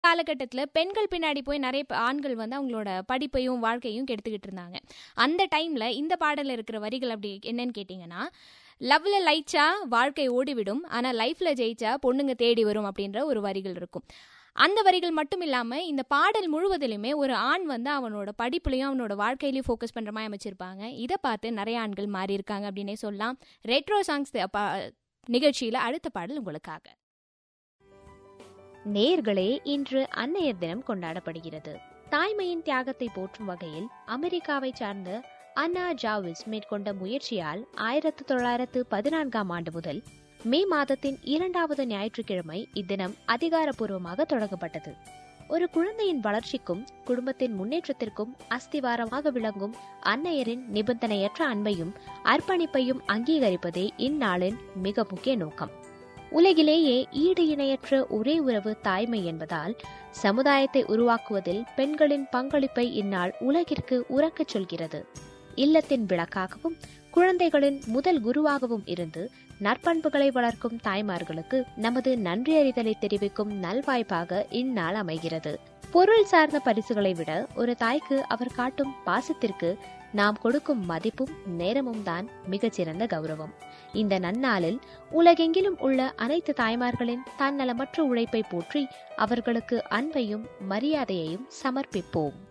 காலகட்டத்தில் பெண்கள் பின்னாடி போய் நிறைய ப- ஆண்கள் வந்து அவங்களோட படிப்பையும் வாழ்க்கையும் கெடுத்துக்கிட்டு இருந்தாங்க அந்த டைமில் இந்த பாடலில் இருக்கிற வரிகள் அப்படி என்னன்னு கேட்டிங்கன்னா லவ்ல லைச்சா வாழ்க்கை ஓடிவிடும் ஆனால் லைஃப்ல ஜெயிச்சா பொண்ணுங்க தேடி வரும் அப்படின்ற ஒரு வரிகள் இருக்கும் அந்த வரிகள் மட்டும் இல்லாமல் இந்த பாடல் முழுவதிலுமே ஒரு ஆண் வந்து அவனோட படிப்புலையும் அவனோட வாழ்க்கையிலையும் ஃபோக்கஸ் பண்ணுற மாதிரி அமைச்சிருப்பாங்க இதை பார்த்து நிறைய ஆண்கள் மாறி இருக்காங்க அப்படின்னே சொல்லலாம் ரெட்ரோ சாங்ஸ் நிகழ்ச்சியில் அடுத்த பாடல் உங்களுக்காக நேர்களே இன்று அன்னையர் தினம் கொண்டாடப்படுகிறது தாய்மையின் தியாகத்தை போற்றும் வகையில் அமெரிக்காவை சார்ந்த அன்னா ஜாவிஸ் மேற்கொண்ட முயற்சியால் ஆயிரத்து தொள்ளாயிரத்து பதினான்காம் ஆண்டு முதல் மே மாதத்தின் இரண்டாவது ஞாயிற்றுக்கிழமை இத்தினம் அதிகாரப்பூர்வமாக தொடங்கப்பட்டது ஒரு குழந்தையின் வளர்ச்சிக்கும் குடும்பத்தின் முன்னேற்றத்திற்கும் அஸ்திவாரமாக விளங்கும் அன்னையரின் நிபந்தனையற்ற அன்பையும் அர்ப்பணிப்பையும் அங்கீகரிப்பதே இந்நாளின் மிக முக்கிய நோக்கம் உலகிலேயே ஈடு இணையற்ற ஒரே உறவு தாய்மை என்பதால் சமுதாயத்தை உருவாக்குவதில் பெண்களின் பங்களிப்பை இந்நாள் உலகிற்கு உறக்கச் சொல்கிறது இல்லத்தின் விளக்காகவும் குழந்தைகளின் முதல் குருவாகவும் இருந்து நற்பண்புகளை வளர்க்கும் தாய்மார்களுக்கு நமது நன்றியறிதலை தெரிவிக்கும் நல்வாய்ப்பாக இந்நாள் அமைகிறது பொருள் சார்ந்த பரிசுகளை விட ஒரு தாய்க்கு அவர் காட்டும் பாசத்திற்கு நாம் கொடுக்கும் மதிப்பும் நேரமும் தான் மிகச்சிறந்த கௌரவம் இந்த நன்னாளில் உலகெங்கிலும் உள்ள அனைத்து தாய்மார்களின் தன்னலமற்ற உழைப்பை போற்றி அவர்களுக்கு அன்பையும் மரியாதையையும் சமர்ப்பிப்போம்